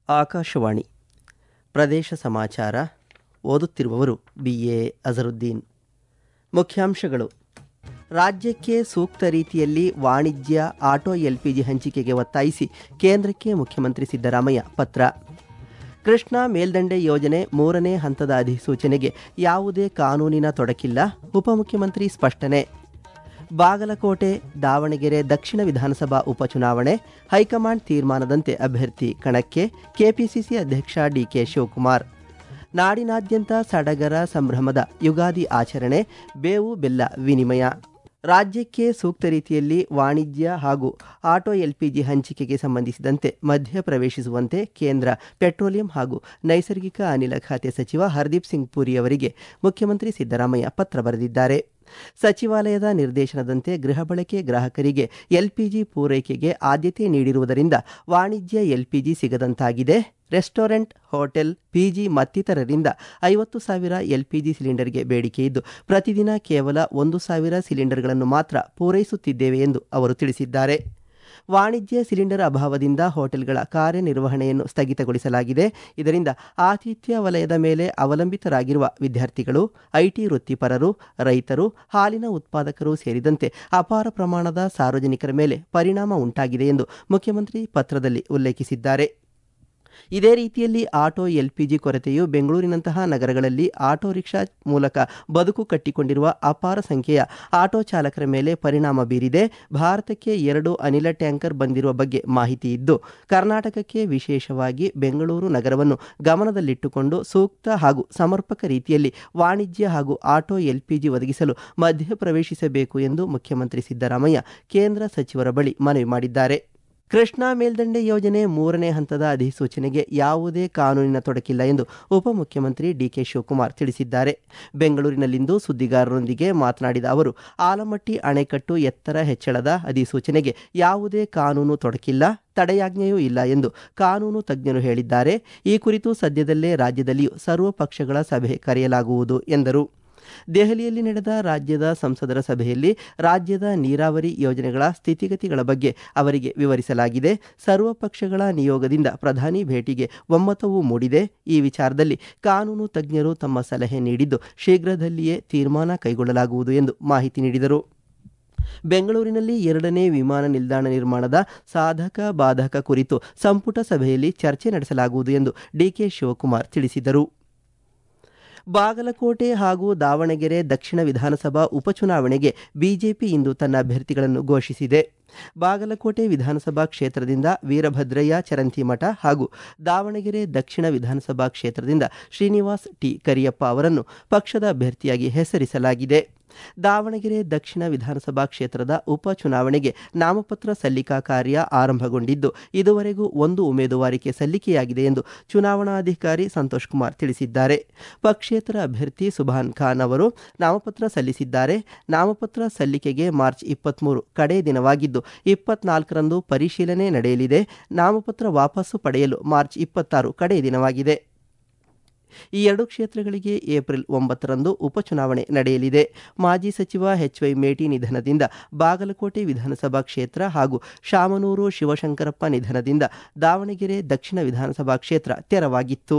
ಆಕಾಶವಾಣಿ ಪ್ರದೇಶ ಸಮಾಚಾರ ಓದುತ್ತಿರುವವರು ಬಿ ಎ ಅಜರುದ್ದೀನ್ ಮುಖ್ಯಾಂಶಗಳು ರಾಜ್ಯಕ್ಕೆ ಸೂಕ್ತ ರೀತಿಯಲ್ಲಿ ವಾಣಿಜ್ಯ ಆಟೋ ಎಲ್ಪಿಜಿ ಹಂಚಿಕೆಗೆ ಒತ್ತಾಯಿಸಿ ಕೇಂದ್ರಕ್ಕೆ ಮುಖ್ಯಮಂತ್ರಿ ಸಿದ್ದರಾಮಯ್ಯ ಪತ್ರ ಕೃಷ್ಣಾ ಮೇಲ್ದಂಡೆ ಯೋಜನೆ ಮೂರನೇ ಹಂತದ ಅಧಿಸೂಚನೆಗೆ ಯಾವುದೇ ಕಾನೂನಿನ ತೊಡಕಿಲ್ಲ ಉಪಮುಖ್ಯಮಂತ್ರಿ ಸ್ಪಷ್ಟನೆ ಬಾಗಲಕೋಟೆ ದಾವಣಗೆರೆ ದಕ್ಷಿಣ ವಿಧಾನಸಭಾ ಉಪಚುನಾವಣೆ ಹೈಕಮಾಂಡ್ ತೀರ್ಮಾನದಂತೆ ಅಭ್ಯರ್ಥಿ ಕಣಕ್ಕೆ ಕೆಪಿಸಿಸಿ ಅಧ್ಯಕ್ಷ ಡಿಕೆ ಶಿವಕುಮಾರ್ ನಾಡಿನಾದ್ಯಂತ ಸಡಗರ ಸಂಭ್ರಮದ ಯುಗಾದಿ ಆಚರಣೆ ಬೇವು ಬೆಲ್ಲ ವಿನಿಮಯ ರಾಜ್ಯಕ್ಕೆ ಸೂಕ್ತ ರೀತಿಯಲ್ಲಿ ವಾಣಿಜ್ಯ ಹಾಗೂ ಆಟೋ ಎಲ್ಪಿಜಿ ಹಂಚಿಕೆಗೆ ಸಂಬಂಧಿಸಿದಂತೆ ಮಧ್ಯ ಪ್ರವೇಶಿಸುವಂತೆ ಕೇಂದ್ರ ಪೆಟ್ರೋಲಿಯಂ ಹಾಗೂ ನೈಸರ್ಗಿಕ ಅನಿಲ ಖಾತೆ ಸಚಿವ ಹರ್ದೀಪ್ ಸಿಂಗ್ ಪುರಿ ಅವರಿಗೆ ಮುಖ್ಯಮಂತ್ರಿ ಸಿದ್ದರಾಮಯ್ಯ ಪತ್ರ ಬರೆದಿದ್ದಾರೆ ಸಚಿವಾಲಯದ ನಿರ್ದೇಶನದಂತೆ ಗೃಹ ಬಳಕೆ ಗ್ರಾಹಕರಿಗೆ ಎಲ್ಪಿಜಿ ಪೂರೈಕೆಗೆ ಆದ್ಯತೆ ನೀಡಿರುವುದರಿಂದ ವಾಣಿಜ್ಯ ಎಲ್ಪಿಜಿ ಸಿಗದಂತಾಗಿದೆ ರೆಸ್ಟೋರೆಂಟ್ ಹೋಟೆಲ್ ಪಿಜಿ ಮತ್ತಿತರರಿಂದ ಐವತ್ತು ಸಾವಿರ ಎಲ್ಪಿಜಿ ಸಿಲಿಂಡರ್ಗೆ ಬೇಡಿಕೆ ಇದ್ದು ಪ್ರತಿದಿನ ಕೇವಲ ಒಂದು ಸಾವಿರ ಸಿಲಿಂಡರ್ಗಳನ್ನು ಮಾತ್ರ ಪೂರೈಸುತ್ತಿದ್ದೇವೆ ಎಂದು ಅವರು ತಿಳಿಸಿದ್ದಾರೆ ವಾಣಿಜ್ಯ ಸಿಲಿಂಡರ್ ಅಭಾವದಿಂದ ಹೋಟೆಲ್ಗಳ ಕಾರ್ಯನಿರ್ವಹಣೆಯನ್ನು ಸ್ಥಗಿತಗೊಳಿಸಲಾಗಿದೆ ಇದರಿಂದ ಆತಿಥ್ಯ ವಲಯದ ಮೇಲೆ ಅವಲಂಬಿತರಾಗಿರುವ ವಿದ್ಯಾರ್ಥಿಗಳು ಐಟಿ ವೃತ್ತಿಪರರು ರೈತರು ಹಾಲಿನ ಉತ್ಪಾದಕರು ಸೇರಿದಂತೆ ಅಪಾರ ಪ್ರಮಾಣದ ಸಾರ್ವಜನಿಕರ ಮೇಲೆ ಪರಿಣಾಮ ಉಂಟಾಗಿದೆ ಎಂದು ಮುಖ್ಯಮಂತ್ರಿ ಪತ್ರದಲ್ಲಿ ಉಲ್ಲೇಖಿಸಿದ್ದಾರೆ ಇದೇ ರೀತಿಯಲ್ಲಿ ಆಟೋ ಎಲ್ಪಿಜಿ ಕೊರತೆಯು ಬೆಂಗಳೂರಿನಂತಹ ನಗರಗಳಲ್ಲಿ ಆಟೋ ರಿಕ್ಷಾ ಮೂಲಕ ಬದುಕು ಕಟ್ಟಿಕೊಂಡಿರುವ ಅಪಾರ ಸಂಖ್ಯೆಯ ಆಟೋ ಚಾಲಕರ ಮೇಲೆ ಪರಿಣಾಮ ಬೀರಿದೆ ಭಾರತಕ್ಕೆ ಎರಡು ಅನಿಲ ಟ್ಯಾಂಕರ್ ಬಂದಿರುವ ಬಗ್ಗೆ ಮಾಹಿತಿ ಇದ್ದು ಕರ್ನಾಟಕಕ್ಕೆ ವಿಶೇಷವಾಗಿ ಬೆಂಗಳೂರು ನಗರವನ್ನು ಗಮನದಲ್ಲಿಟ್ಟುಕೊಂಡು ಸೂಕ್ತ ಹಾಗೂ ಸಮರ್ಪಕ ರೀತಿಯಲ್ಲಿ ವಾಣಿಜ್ಯ ಹಾಗೂ ಆಟೋ ಎಲ್ಪಿಜಿ ಒದಗಿಸಲು ಮಧ್ಯಪ್ರವೇಶಿಸಬೇಕು ಎಂದು ಮುಖ್ಯಮಂತ್ರಿ ಸಿದ್ದರಾಮಯ್ಯ ಕೇಂದ್ರ ಸಚಿವರ ಬಳಿ ಮನವಿ ಮಾಡಿದ್ದಾರೆ ಕೃಷ್ಣಾ ಮೇಲ್ದಂಡೆ ಯೋಜನೆ ಮೂರನೇ ಹಂತದ ಅಧಿಸೂಚನೆಗೆ ಯಾವುದೇ ಕಾನೂನಿನ ತೊಡಕಿಲ್ಲ ಎಂದು ಉಪಮುಖ್ಯಮಂತ್ರಿ ಡಿಕೆ ಶಿವಕುಮಾರ್ ತಿಳಿಸಿದ್ದಾರೆ ಬೆಂಗಳೂರಿನಲ್ಲಿಂದು ಸುದ್ದಿಗಾರರೊಂದಿಗೆ ಮಾತನಾಡಿದ ಅವರು ಆಲಮಟ್ಟಿ ಅಣೆಕಟ್ಟು ಎತ್ತರ ಹೆಚ್ಚಳದ ಅಧಿಸೂಚನೆಗೆ ಯಾವುದೇ ಕಾನೂನು ತೊಡಕಿಲ್ಲ ತಡೆಯಾಜ್ಞೆಯೂ ಇಲ್ಲ ಎಂದು ಕಾನೂನು ತಜ್ಞರು ಹೇಳಿದ್ದಾರೆ ಈ ಕುರಿತು ಸದ್ಯದಲ್ಲೇ ರಾಜ್ಯದಲ್ಲಿಯೂ ಸರ್ವ ಪಕ್ಷಗಳ ಸಭೆ ಕರೆಯಲಾಗುವುದು ಎಂದರು ದೆಹಲಿಯಲ್ಲಿ ನಡೆದ ರಾಜ್ಯದ ಸಂಸದರ ಸಭೆಯಲ್ಲಿ ರಾಜ್ಯದ ನೀರಾವರಿ ಯೋಜನೆಗಳ ಸ್ಥಿತಿಗತಿಗಳ ಬಗ್ಗೆ ಅವರಿಗೆ ವಿವರಿಸಲಾಗಿದೆ ಸರ್ವ ಪಕ್ಷಗಳ ನಿಯೋಗದಿಂದ ಪ್ರಧಾನಿ ಭೇಟಿಗೆ ಒಮ್ಮತವೂ ಮೂಡಿದೆ ಈ ವಿಚಾರದಲ್ಲಿ ಕಾನೂನು ತಜ್ಞರು ತಮ್ಮ ಸಲಹೆ ನೀಡಿದ್ದು ಶೀಘ್ರದಲ್ಲಿಯೇ ತೀರ್ಮಾನ ಕೈಗೊಳ್ಳಲಾಗುವುದು ಎಂದು ಮಾಹಿತಿ ನೀಡಿದರು ಬೆಂಗಳೂರಿನಲ್ಲಿ ಎರಡನೇ ವಿಮಾನ ನಿಲ್ದಾಣ ನಿರ್ಮಾಣದ ಸಾಧಕ ಬಾಧಕ ಕುರಿತು ಸಂಪುಟ ಸಭೆಯಲ್ಲಿ ಚರ್ಚೆ ನಡೆಸಲಾಗುವುದು ಎಂದು ಡಿಕೆ ಶಿವಕುಮಾರ್ ತಿಳಿಸಿದರು ಬಾಗಲಕೋಟೆ ಹಾಗೂ ದಾವಣಗೆರೆ ದಕ್ಷಿಣ ವಿಧಾನಸಭಾ ಉಪಚುನಾವಣೆಗೆ ಬಿಜೆಪಿ ಇಂದು ತನ್ನ ಅಭ್ಯರ್ಥಿಗಳನ್ನು ಘೋಷಿಸಿದೆ ಬಾಗಲಕೋಟೆ ವಿಧಾನಸಭಾ ಕ್ಷೇತ್ರದಿಂದ ವೀರಭದ್ರಯ್ಯ ಚರಂತಿಮಠ ಹಾಗೂ ದಾವಣಗೆರೆ ದಕ್ಷಿಣ ವಿಧಾನಸಭಾ ಕ್ಷೇತ್ರದಿಂದ ಶ್ರೀನಿವಾಸ್ ಟಿ ಕರಿಯಪ್ಪ ಅವರನ್ನು ಪಕ್ಷದ ಅಭ್ಯರ್ಥಿಯಾಗಿ ಹೆಸರಿಸಲಾಗಿದೆ ದಾವಣಗೆರೆ ದಕ್ಷಿಣ ವಿಧಾನಸಭಾ ಕ್ಷೇತ್ರದ ಉಪಚುನಾವಣೆಗೆ ನಾಮಪತ್ರ ಸಲ್ಲಿಕಾ ಕಾರ್ಯ ಆರಂಭಗೊಂಡಿದ್ದು ಇದುವರೆಗೂ ಒಂದು ಉಮೇದುವಾರಿಕೆ ಸಲ್ಲಿಕೆಯಾಗಿದೆ ಎಂದು ಚುನಾವಣಾಧಿಕಾರಿ ಸಂತೋಷ್ ಕುಮಾರ್ ತಿಳಿಸಿದ್ದಾರೆ ಪಕ್ಷೇತರ ಅಭ್ಯರ್ಥಿ ಸುಭಾನ್ ಖಾನ್ ಅವರು ನಾಮಪತ್ರ ಸಲ್ಲಿಸಿದ್ದಾರೆ ನಾಮಪತ್ರ ಸಲ್ಲಿಕೆಗೆ ಮಾರ್ಚ್ ಇಪ್ಪತ್ಮೂರು ಕಡೆ ದಿನವಾಗಿದ್ದು ಇಪ್ಪತ್ನಾಲ್ಕರಂದು ಪರಿಶೀಲನೆ ನಡೆಯಲಿದೆ ನಾಮಪತ್ರ ವಾಪಸ್ಸು ಪಡೆಯಲು ಮಾರ್ಚ್ ಇಪ್ಪತ್ತಾರು ಕಡೆ ದಿನವಾಗಿದೆ ಈ ಎರಡು ಕ್ಷೇತ್ರಗಳಿಗೆ ಏಪ್ರಿಲ್ ಒಂಬತ್ತರಂದು ಉಪಚುನಾವಣೆ ನಡೆಯಲಿದೆ ಮಾಜಿ ಸಚಿವ ಎಚ್ ವೈ ಮೇಟಿ ನಿಧನದಿಂದ ಬಾಗಲಕೋಟೆ ವಿಧಾನಸಭಾ ಕ್ಷೇತ್ರ ಹಾಗೂ ಶಾಮನೂರು ಶಿವಶಂಕರಪ್ಪ ನಿಧನದಿಂದ ದಾವಣಗೆರೆ ದಕ್ಷಿಣ ವಿಧಾನಸಭಾ ಕ್ಷೇತ್ರ ತೆರವಾಗಿತ್ತು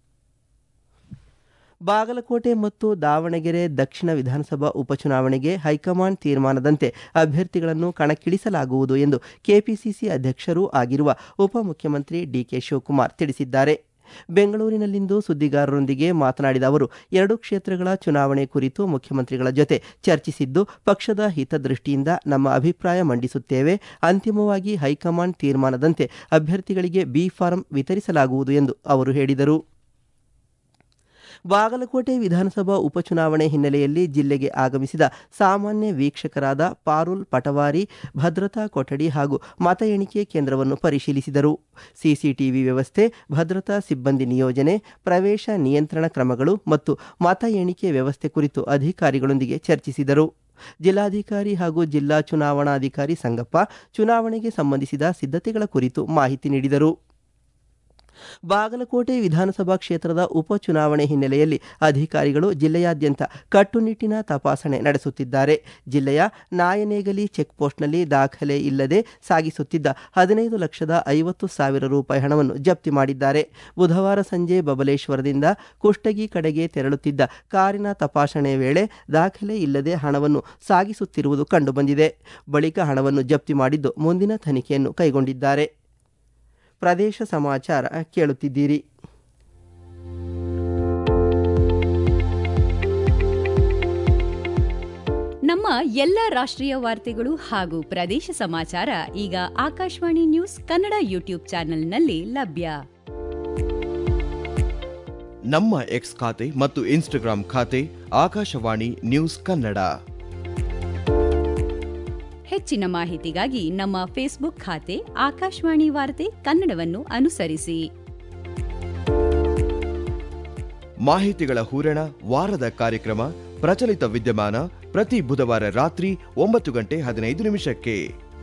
ಬಾಗಲಕೋಟೆ ಮತ್ತು ದಾವಣಗೆರೆ ದಕ್ಷಿಣ ವಿಧಾನಸಭಾ ಉಪಚುನಾವಣೆಗೆ ಹೈಕಮಾಂಡ್ ತೀರ್ಮಾನದಂತೆ ಅಭ್ಯರ್ಥಿಗಳನ್ನು ಕಣಕ್ಕಿಳಿಸಲಾಗುವುದು ಎಂದು ಕೆಪಿಸಿಸಿ ಅಧ್ಯಕ್ಷರೂ ಆಗಿರುವ ಉಪಮುಖ್ಯಮಂತ್ರಿ ಡಿಕೆ ಶಿವಕುಮಾರ್ ತಿಳಿಸಿದ್ದಾರೆ ಬೆಂಗಳೂರಿನಲ್ಲಿಂದು ಸುದ್ದಿಗಾರರೊಂದಿಗೆ ಮಾತನಾಡಿದ ಅವರು ಎರಡು ಕ್ಷೇತ್ರಗಳ ಚುನಾವಣೆ ಕುರಿತು ಮುಖ್ಯಮಂತ್ರಿಗಳ ಜೊತೆ ಚರ್ಚಿಸಿದ್ದು ಪಕ್ಷದ ಹಿತದೃಷ್ಟಿಯಿಂದ ನಮ್ಮ ಅಭಿಪ್ರಾಯ ಮಂಡಿಸುತ್ತೇವೆ ಅಂತಿಮವಾಗಿ ಹೈಕಮಾಂಡ್ ತೀರ್ಮಾನದಂತೆ ಅಭ್ಯರ್ಥಿಗಳಿಗೆ ಬಿ ಫಾರಂ ವಿತರಿಸಲಾಗುವುದು ಎಂದು ಅವರು ಹೇಳಿದರು ಬಾಗಲಕೋಟೆ ವಿಧಾನಸಭಾ ಉಪಚುನಾವಣೆ ಹಿನ್ನೆಲೆಯಲ್ಲಿ ಜಿಲ್ಲೆಗೆ ಆಗಮಿಸಿದ ಸಾಮಾನ್ಯ ವೀಕ್ಷಕರಾದ ಪಾರುಲ್ ಪಟವಾರಿ ಭದ್ರತಾ ಕೊಠಡಿ ಹಾಗೂ ಮತ ಎಣಿಕೆ ಕೇಂದ್ರವನ್ನು ಪರಿಶೀಲಿಸಿದರು ಸಿಸಿಟಿವಿ ವ್ಯವಸ್ಥೆ ಭದ್ರತಾ ಸಿಬ್ಬಂದಿ ನಿಯೋಜನೆ ಪ್ರವೇಶ ನಿಯಂತ್ರಣ ಕ್ರಮಗಳು ಮತ್ತು ಮತ ಎಣಿಕೆ ವ್ಯವಸ್ಥೆ ಕುರಿತು ಅಧಿಕಾರಿಗಳೊಂದಿಗೆ ಚರ್ಚಿಸಿದರು ಜಿಲ್ಲಾಧಿಕಾರಿ ಹಾಗೂ ಜಿಲ್ಲಾ ಚುನಾವಣಾಧಿಕಾರಿ ಸಂಗಪ್ಪ ಚುನಾವಣೆಗೆ ಸಂಬಂಧಿಸಿದ ಸಿದ್ಧತೆಗಳ ಕುರಿತು ಮಾಹಿತಿ ನೀಡಿದರು ಬಾಗಲಕೋಟೆ ವಿಧಾನಸಭಾ ಕ್ಷೇತ್ರದ ಉಪಚುನಾವಣೆ ಹಿನ್ನೆಲೆಯಲ್ಲಿ ಅಧಿಕಾರಿಗಳು ಜಿಲ್ಲೆಯಾದ್ಯಂತ ಕಟ್ಟುನಿಟ್ಟಿನ ತಪಾಸಣೆ ನಡೆಸುತ್ತಿದ್ದಾರೆ ಜಿಲ್ಲೆಯ ನಾಯನೇಗಲಿ ಚೆಕ್ಪೋಸ್ಟ್ನಲ್ಲಿ ದಾಖಲೆ ಇಲ್ಲದೆ ಸಾಗಿಸುತ್ತಿದ್ದ ಹದಿನೈದು ಲಕ್ಷದ ಐವತ್ತು ಸಾವಿರ ರೂಪಾಯಿ ಹಣವನ್ನು ಜಪ್ತಿ ಮಾಡಿದ್ದಾರೆ ಬುಧವಾರ ಸಂಜೆ ಬಬಲೇಶ್ವರದಿಂದ ಕುಷ್ಟಗಿ ಕಡೆಗೆ ತೆರಳುತ್ತಿದ್ದ ಕಾರಿನ ತಪಾಸಣೆ ವೇಳೆ ದಾಖಲೆ ಇಲ್ಲದೆ ಹಣವನ್ನು ಸಾಗಿಸುತ್ತಿರುವುದು ಕಂಡುಬಂದಿದೆ ಬಳಿಕ ಹಣವನ್ನು ಜಪ್ತಿ ಮಾಡಿದ್ದು ಮುಂದಿನ ತನಿಖೆಯನ್ನು ಕೈಗೊಂಡಿದ್ದಾರೆ ಪ್ರದೇಶ ಸಮಾಚಾರ ಕೇಳುತ್ತಿದ್ದೀರಿ ನಮ್ಮ ಎಲ್ಲ ರಾಷ್ಟ್ರೀಯ ವಾರ್ತೆಗಳು ಹಾಗೂ ಪ್ರದೇಶ ಸಮಾಚಾರ ಈಗ ಆಕಾಶವಾಣಿ ನ್ಯೂಸ್ ಕನ್ನಡ ಯೂಟ್ಯೂಬ್ ಚಾನೆಲ್ನಲ್ಲಿ ಲಭ್ಯ ನಮ್ಮ ಎಕ್ಸ್ ಖಾತೆ ಮತ್ತು ಇನ್ಸ್ಟಾಗ್ರಾಂ ಖಾತೆ ಆಕಾಶವಾಣಿ ನ್ಯೂಸ್ ಕನ್ನಡ ಹೆಚ್ಚಿನ ಮಾಹಿತಿಗಾಗಿ ನಮ್ಮ ಫೇಸ್ಬುಕ್ ಖಾತೆ ಆಕಾಶವಾಣಿ ವಾರ್ತೆ ಕನ್ನಡವನ್ನು ಅನುಸರಿಸಿ ಮಾಹಿತಿಗಳ ಹೂರಣ ವಾರದ ಕಾರ್ಯಕ್ರಮ ಪ್ರಚಲಿತ ವಿದ್ಯಮಾನ ಪ್ರತಿ ಬುಧವಾರ ರಾತ್ರಿ ಒಂಬತ್ತು ಗಂಟೆ ಹದಿನೈದು ನಿಮಿಷಕ್ಕೆ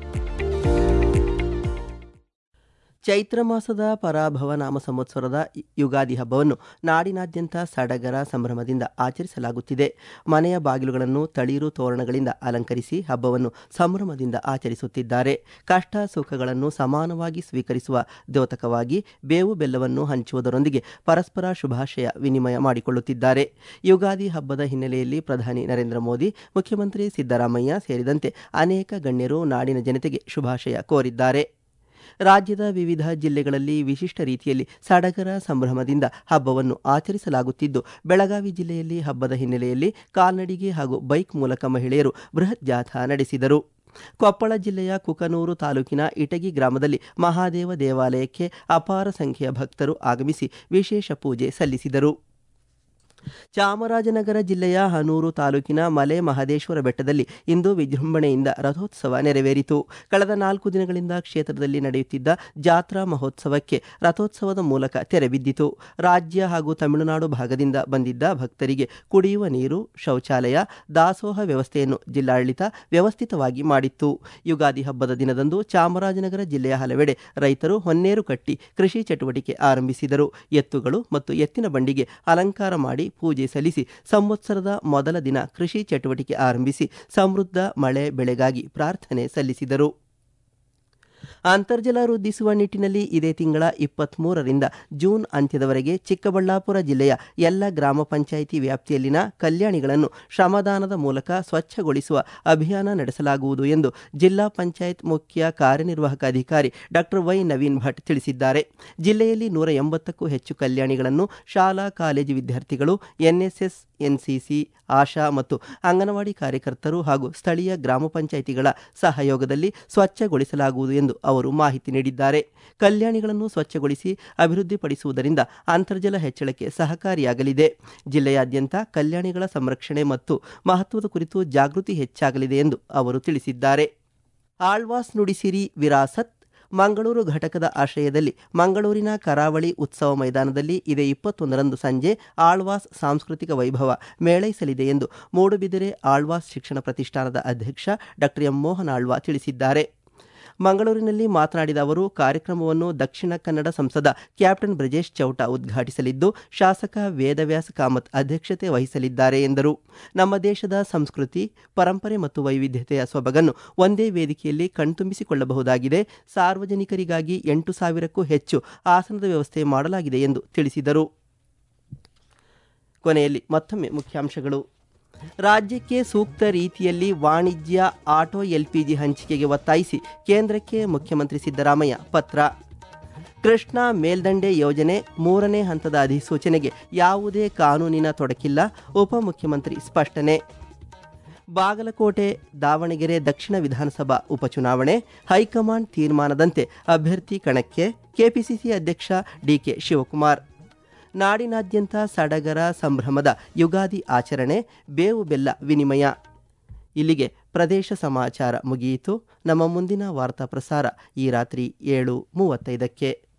ಚೈತ್ರ ಮಾಸದ ಪರಾಭವ ನಾಮ ಸಂವತ್ಸರದ ಯುಗಾದಿ ಹಬ್ಬವನ್ನು ನಾಡಿನಾದ್ಯಂತ ಸಡಗರ ಸಂಭ್ರಮದಿಂದ ಆಚರಿಸಲಾಗುತ್ತಿದೆ ಮನೆಯ ಬಾಗಿಲುಗಳನ್ನು ತಳಿರು ತೋರಣಗಳಿಂದ ಅಲಂಕರಿಸಿ ಹಬ್ಬವನ್ನು ಸಂಭ್ರಮದಿಂದ ಆಚರಿಸುತ್ತಿದ್ದಾರೆ ಕಷ್ಟ ಸುಖಗಳನ್ನು ಸಮಾನವಾಗಿ ಸ್ವೀಕರಿಸುವ ದ್ಯೋತಕವಾಗಿ ಬೇವು ಬೆಲ್ಲವನ್ನು ಹಂಚುವುದರೊಂದಿಗೆ ಪರಸ್ಪರ ಶುಭಾಶಯ ವಿನಿಮಯ ಮಾಡಿಕೊಳ್ಳುತ್ತಿದ್ದಾರೆ ಯುಗಾದಿ ಹಬ್ಬದ ಹಿನ್ನೆಲೆಯಲ್ಲಿ ಪ್ರಧಾನಿ ನರೇಂದ್ರ ಮೋದಿ ಮುಖ್ಯಮಂತ್ರಿ ಸಿದ್ದರಾಮಯ್ಯ ಸೇರಿದಂತೆ ಅನೇಕ ಗಣ್ಯರು ನಾಡಿನ ಜನತೆಗೆ ಶುಭಾಶಯ ಕೋರಿದ್ದಾರೆ ರಾಜ್ಯದ ವಿವಿಧ ಜಿಲ್ಲೆಗಳಲ್ಲಿ ವಿಶಿಷ್ಟ ರೀತಿಯಲ್ಲಿ ಸಡಗರ ಸಂಭ್ರಮದಿಂದ ಹಬ್ಬವನ್ನು ಆಚರಿಸಲಾಗುತ್ತಿದ್ದು ಬೆಳಗಾವಿ ಜಿಲ್ಲೆಯಲ್ಲಿ ಹಬ್ಬದ ಹಿನ್ನೆಲೆಯಲ್ಲಿ ಕಾಲ್ನಡಿಗೆ ಹಾಗೂ ಬೈಕ್ ಮೂಲಕ ಮಹಿಳೆಯರು ಬೃಹತ್ ಜಾಥಾ ನಡೆಸಿದರು ಕೊಪ್ಪಳ ಜಿಲ್ಲೆಯ ಕುಕನೂರು ತಾಲೂಕಿನ ಇಟಗಿ ಗ್ರಾಮದಲ್ಲಿ ಮಹಾದೇವ ದೇವಾಲಯಕ್ಕೆ ಅಪಾರ ಸಂಖ್ಯೆಯ ಭಕ್ತರು ಆಗಮಿಸಿ ವಿಶೇಷ ಪೂಜೆ ಸಲ್ಲಿಸಿದರು ಚಾಮರಾಜನಗರ ಜಿಲ್ಲೆಯ ಹನೂರು ತಾಲೂಕಿನ ಮಲೆ ಮಹದೇಶ್ವರ ಬೆಟ್ಟದಲ್ಲಿ ಇಂದು ವಿಜೃಂಭಣೆಯಿಂದ ರಥೋತ್ಸವ ನೆರವೇರಿತು ಕಳೆದ ನಾಲ್ಕು ದಿನಗಳಿಂದ ಕ್ಷೇತ್ರದಲ್ಲಿ ನಡೆಯುತ್ತಿದ್ದ ಜಾತ್ರಾ ಮಹೋತ್ಸವಕ್ಕೆ ರಥೋತ್ಸವದ ಮೂಲಕ ತೆರೆಬಿದ್ದಿತು ರಾಜ್ಯ ಹಾಗೂ ತಮಿಳುನಾಡು ಭಾಗದಿಂದ ಬಂದಿದ್ದ ಭಕ್ತರಿಗೆ ಕುಡಿಯುವ ನೀರು ಶೌಚಾಲಯ ದಾಸೋಹ ವ್ಯವಸ್ಥೆಯನ್ನು ಜಿಲ್ಲಾಡಳಿತ ವ್ಯವಸ್ಥಿತವಾಗಿ ಮಾಡಿತ್ತು ಯುಗಾದಿ ಹಬ್ಬದ ದಿನದಂದು ಚಾಮರಾಜನಗರ ಜಿಲ್ಲೆಯ ಹಲವೆಡೆ ರೈತರು ಹೊನ್ನೇರು ಕಟ್ಟಿ ಕೃಷಿ ಚಟುವಟಿಕೆ ಆರಂಭಿಸಿದರು ಎತ್ತುಗಳು ಮತ್ತು ಎತ್ತಿನ ಬಂಡಿಗೆ ಅಲಂಕಾರ ಮಾಡಿ ಪೂಜೆ ಸಲ್ಲಿಸಿ ಸಂವತ್ಸರದ ಮೊದಲ ದಿನ ಕೃಷಿ ಚಟುವಟಿಕೆ ಆರಂಭಿಸಿ ಸಮೃದ್ಧ ಮಳೆ ಬೆಳೆಗಾಗಿ ಪ್ರಾರ್ಥನೆ ಸಲ್ಲಿಸಿದರು ಅಂತರ್ಜಲ ವೃದ್ಧಿಸುವ ನಿಟ್ಟಿನಲ್ಲಿ ಇದೇ ತಿಂಗಳ ಇಪ್ಪತ್ತ್ಮೂರರಿಂದ ಜೂನ್ ಅಂತ್ಯದವರೆಗೆ ಚಿಕ್ಕಬಳ್ಳಾಪುರ ಜಿಲ್ಲೆಯ ಎಲ್ಲ ಗ್ರಾಮ ಪಂಚಾಯಿತಿ ವ್ಯಾಪ್ತಿಯಲ್ಲಿನ ಕಲ್ಯಾಣಿಗಳನ್ನು ಶ್ರಮದಾನದ ಮೂಲಕ ಸ್ವಚ್ಛಗೊಳಿಸುವ ಅಭಿಯಾನ ನಡೆಸಲಾಗುವುದು ಎಂದು ಜಿಲ್ಲಾ ಪಂಚಾಯತ್ ಮುಖ್ಯ ಕಾರ್ಯನಿರ್ವಾಹಕ ಅಧಿಕಾರಿ ಡಾಕ್ಟರ್ ವೈ ನವೀನ್ ಭಟ್ ತಿಳಿಸಿದ್ದಾರೆ ಜಿಲ್ಲೆಯಲ್ಲಿ ನೂರ ಎಂಬತ್ತಕ್ಕೂ ಹೆಚ್ಚು ಕಲ್ಯಾಣಿಗಳನ್ನು ಶಾಲಾ ಕಾಲೇಜು ವಿದ್ಯಾರ್ಥಿಗಳು ಎನ್ಎಸ್ಎಸ್ ಎನ್ಸಿಸಿ ಆಶಾ ಮತ್ತು ಅಂಗನವಾಡಿ ಕಾರ್ಯಕರ್ತರು ಹಾಗೂ ಸ್ಥಳೀಯ ಗ್ರಾಮ ಪಂಚಾಯಿತಿಗಳ ಸಹಯೋಗದಲ್ಲಿ ಸ್ವಚ್ಛಗೊಳಿಸಲಾಗುವುದು ಎಂದು ಅವರು ಮಾಹಿತಿ ನೀಡಿದ್ದಾರೆ ಕಲ್ಯಾಣಿಗಳನ್ನು ಸ್ವಚ್ಛಗೊಳಿಸಿ ಅಭಿವೃದ್ಧಿಪಡಿಸುವುದರಿಂದ ಅಂತರ್ಜಲ ಹೆಚ್ಚಳಕ್ಕೆ ಸಹಕಾರಿಯಾಗಲಿದೆ ಜಿಲ್ಲೆಯಾದ್ಯಂತ ಕಲ್ಯಾಣಿಗಳ ಸಂರಕ್ಷಣೆ ಮತ್ತು ಮಹತ್ವದ ಕುರಿತು ಜಾಗೃತಿ ಹೆಚ್ಚಾಗಲಿದೆ ಎಂದು ಅವರು ತಿಳಿಸಿದ್ದಾರೆ ಆಳ್ವಾಸ್ ನುಡಿಸಿರಿ ವಿರಾಸತ್ ಮಂಗಳೂರು ಘಟಕದ ಆಶ್ರಯದಲ್ಲಿ ಮಂಗಳೂರಿನ ಕರಾವಳಿ ಉತ್ಸವ ಮೈದಾನದಲ್ಲಿ ಇದೇ ಇಪ್ಪತ್ತೊಂದರಂದು ಸಂಜೆ ಆಳ್ವಾಸ್ ಸಾಂಸ್ಕೃತಿಕ ವೈಭವ ಮೇಳೈಸಲಿದೆ ಎಂದು ಮೂಡುಬಿದಿರೆ ಆಳ್ವಾಸ್ ಶಿಕ್ಷಣ ಪ್ರತಿಷ್ಠಾನದ ಅಧ್ಯಕ್ಷ ಡಾಕ್ಟರ್ ಎಂ ಮೋಹನ್ ಆಳ್ವಾ ತಿಳಿಸಿದ್ದಾರೆ ಮಂಗಳೂರಿನಲ್ಲಿ ಮಾತನಾಡಿದ ಅವರು ಕಾರ್ಯಕ್ರಮವನ್ನು ದಕ್ಷಿಣ ಕನ್ನಡ ಸಂಸದ ಕ್ಯಾಪ್ಟನ್ ಬ್ರಜೇಶ್ ಚೌಟ ಉದ್ಘಾಟಿಸಲಿದ್ದು ಶಾಸಕ ವೇದವ್ಯಾಸ ಕಾಮತ್ ಅಧ್ಯಕ್ಷತೆ ವಹಿಸಲಿದ್ದಾರೆ ಎಂದರು ನಮ್ಮ ದೇಶದ ಸಂಸ್ಕೃತಿ ಪರಂಪರೆ ಮತ್ತು ವೈವಿಧ್ಯತೆಯ ಸೊಬಗನ್ನು ಒಂದೇ ವೇದಿಕೆಯಲ್ಲಿ ಕಣ್ತುಂಬಿಸಿಕೊಳ್ಳಬಹುದಾಗಿದೆ ಸಾರ್ವಜನಿಕರಿಗಾಗಿ ಎಂಟು ಸಾವಿರಕ್ಕೂ ಹೆಚ್ಚು ಆಸನದ ವ್ಯವಸ್ಥೆ ಮಾಡಲಾಗಿದೆ ಎಂದು ತಿಳಿಸಿದರು ಕೊನೆಯಲ್ಲಿ ಮತ್ತೊಮ್ಮೆ ಮುಖ್ಯಾಂಶಗಳು ರಾಜ್ಯಕ್ಕೆ ಸೂಕ್ತ ರೀತಿಯಲ್ಲಿ ವಾಣಿಜ್ಯ ಆಟೋ ಎಲ್ಪಿಜಿ ಹಂಚಿಕೆಗೆ ಒತ್ತಾಯಿಸಿ ಕೇಂದ್ರಕ್ಕೆ ಮುಖ್ಯಮಂತ್ರಿ ಸಿದ್ದರಾಮಯ್ಯ ಪತ್ರ ಕೃಷ್ಣಾ ಮೇಲ್ದಂಡೆ ಯೋಜನೆ ಮೂರನೇ ಹಂತದ ಅಧಿಸೂಚನೆಗೆ ಯಾವುದೇ ಕಾನೂನಿನ ತೊಡಕಿಲ್ಲ ಉಪಮುಖ್ಯಮಂತ್ರಿ ಸ್ಪಷ್ಟನೆ ಬಾಗಲಕೋಟೆ ದಾವಣಗೆರೆ ದಕ್ಷಿಣ ವಿಧಾನಸಭಾ ಉಪಚುನಾವಣೆ ಹೈಕಮಾಂಡ್ ತೀರ್ಮಾನದಂತೆ ಅಭ್ಯರ್ಥಿ ಕಣಕ್ಕೆ ಕೆಪಿಸಿಸಿ ಅಧ್ಯಕ್ಷ ಡಿಕೆ ಶಿವಕುಮಾರ್ ನಾಡಿನಾದ್ಯಂತ ಸಡಗರ ಸಂಭ್ರಮದ ಯುಗಾದಿ ಆಚರಣೆ ಬೇವು ಬೆಲ್ಲ ವಿನಿಮಯ ಇಲ್ಲಿಗೆ ಪ್ರದೇಶ ಸಮಾಚಾರ ಮುಗಿಯಿತು ನಮ್ಮ ಮುಂದಿನ ವಾರ್ತಾ ಪ್ರಸಾರ ಈ ರಾತ್ರಿ ಏಳು ಮೂವತ್ತೈದಕ್ಕೆ